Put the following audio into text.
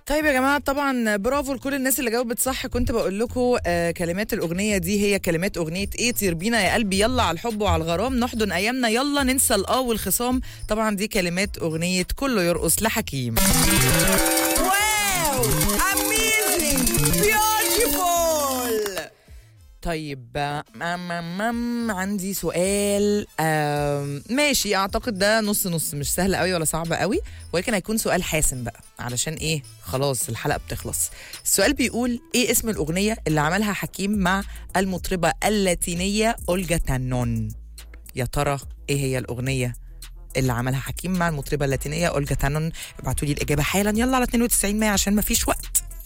طيب يا جماعه طبعا برافو لكل الناس اللي جاوبت صح كنت بقول لكم آه كلمات الاغنيه دي هي كلمات اغنيه ايه طير بينا يا قلبي يلا على الحب وعلى الغرام نحضن ايامنا يلا ننسى الاه والخصام طبعا دي كلمات اغنيه كله يرقص لحكيم واو اميزنج بيوتيفول طيب أم أم أم عندي سؤال أم ماشي اعتقد ده نص نص مش سهل قوي ولا صعب قوي ولكن هيكون سؤال حاسم بقى علشان ايه خلاص الحلقه بتخلص السؤال بيقول ايه اسم الاغنيه اللي عملها حكيم مع المطربه اللاتينيه اولجا تانون يا ترى ايه هي الاغنيه اللي عملها حكيم مع المطربه اللاتينيه اولجا تانون ابعتوا لي الاجابه حالا يلا على 92 100 عشان ما فيش وقت